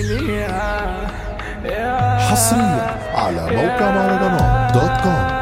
حصريا على موقع مهرجانات دوت كوم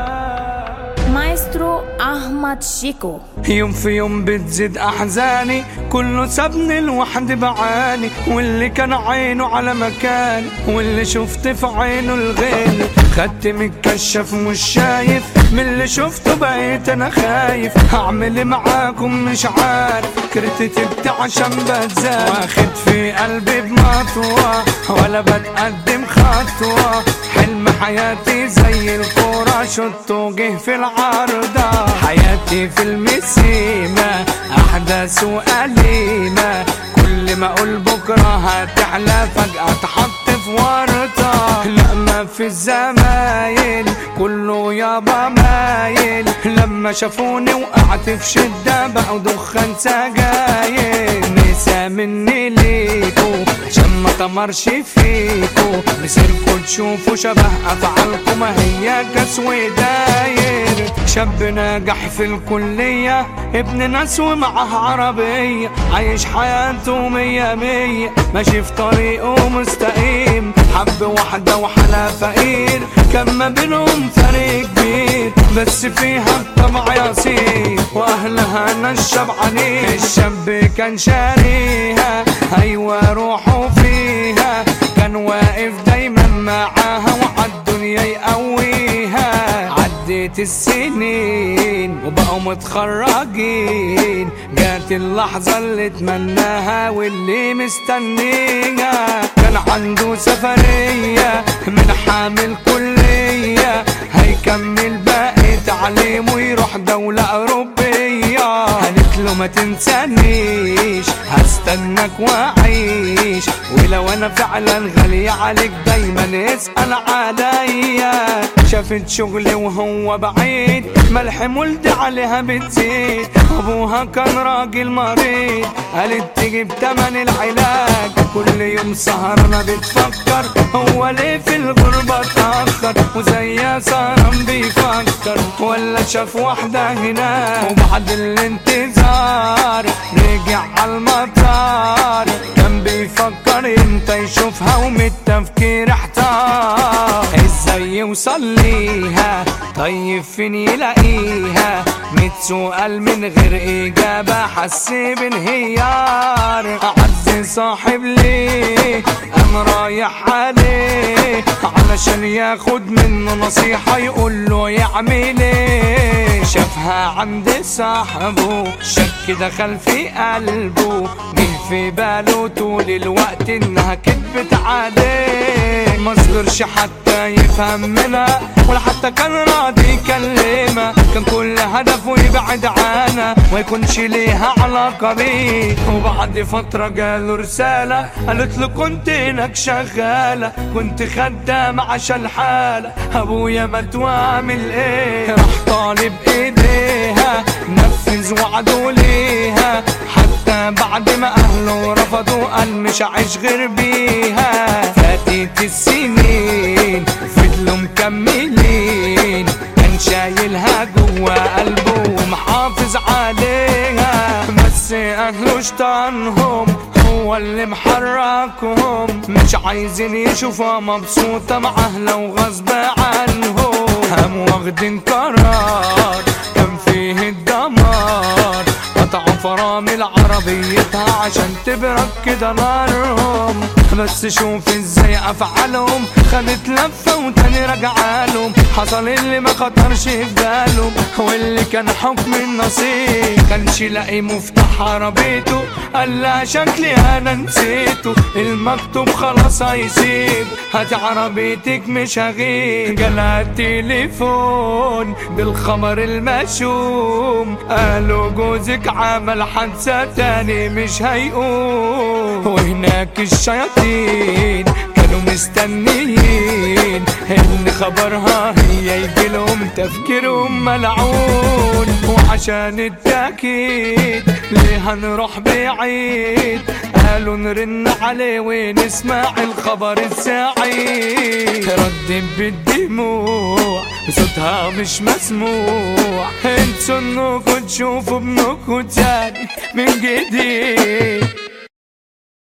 مايسترو احمد شيكو يوم في يوم بتزيد احزاني كله سابني لوحدي بعاني واللي كان عينه على مكاني واللي شفت في عينه الغالي خدت من الكشاف مش شايف من اللي شفته بقيت انا خايف هعمل إيه معاكم مش عارف كرتي تبت عشان بتزاد واخد في قلبي بمطوة ولا بتقدم خطوة حلم حياتي زي الكورة شط وجه في العارضة حياتي في المسيمة أحداث وأليمة كل ما أقول بكرة هتحلى فجأة اتحط في ورطة لا ما في الزمايل كله يابا مايل لما شافوني وقعت في شدة بقوا دخان سجاير نسا مني ليكو عشان ما تمرش فيكو مسيركو تشوفوا شبه افعالكم ما هي كاس وداير شاب ناجح في الكلية ابن ناس ومعه عربية عايش حياته مية مية ماشي في طريقه مستقيم حب واحدة وحلا فقير كان ما بينهم فرق كبير بس فيها الطبع يصير واهلها نشب عليه الشاب كان شاريها ايوه روحه فيها كان واقف دايما معاها وعالدنيا يقويها عدت السنين وبقوا متخرجين جات اللحظة اللي اتمناها واللي مستنيها كان عنده سفرية من حامل كلية هيكمل باقي تعليمه يروح دولة أوروبية قالت له ما تنسانيش هستناك وأعيش ولو أنا فعلا غالية عليك دايما اسأل عليا شافت شغلي وهو بعيد ملح ملد عليها بتزيد ابوها كان راجل مريض قالت تجيب تمن العلاج كل يوم سهرنا بتفكر هو ليه في الغربة اتأخر وزي صارم بيفكر ولا شاف واحدة هناك وبعد الانتظار رجع عالمطار كان بيفكر امتى يشوفها ومن التفكير احتار ازاي يوصل ليها طيب فين يلاقيها ميت سؤال من غير اجابة حس بانهيار اعز صاحب ليه قام رايح عليه علشان ياخد منه نصيحة يقول له يعمل ايه شافها عند صاحبه شك دخل في قلبه جه في باله طول الوقت انها كدبت عليه ما صغرش حتى يفهم منها ولا حتى كان راضي يكلمها كان كل هدفه يبعد عنها ما يكونش ليها علاقة بيه وبعد فترة جاله رسالة قالت له كنت هناك شغالة كنت خدامة عشان حالة ابويا مات واعمل ايه راح طالب ايديها نفذ وعده ليها حتى بعد ما اهله رفضوا قال مش عايش غير بيها فاتت السنين وفضلوا مكملين كان شايلها جوا قلبه ومحافظ عليها بس اهله شطانهم هو اللي محركهم مش عايزين يشوفها مبسوطة مع اهلها وغصب عنهم هم واخدين قرار كان فيه الدمار قطعوا فرامل عربيتها عشان تبرد كده نارهم بس شوف ازاي افعالهم خدت لفه وتاني رجعالهم حصل اللي ما خطرش في بالهم واللي كان حكم النصيب كانش لاقي مفتاح عربيته قال لها شكلي انا نسيته المكتوب خلاص هيسيب هات عربيتك مش هغيب جالها التليفون بالخمر المشوم قالوا جوزك عمل حادثة تاني مش هيقوم وهناك الشياطين كانوا مستنيين ان خبرها هي يجيلهم تفكيرهم ملعون وعشان التأكيد ليه هنروح بعيد قالوا نرن عليه ونسمع الخبر السعيد ردت بالدموع صوتها مش مسموع انتوا انكم تشوفوا ابنكم تاني من جديد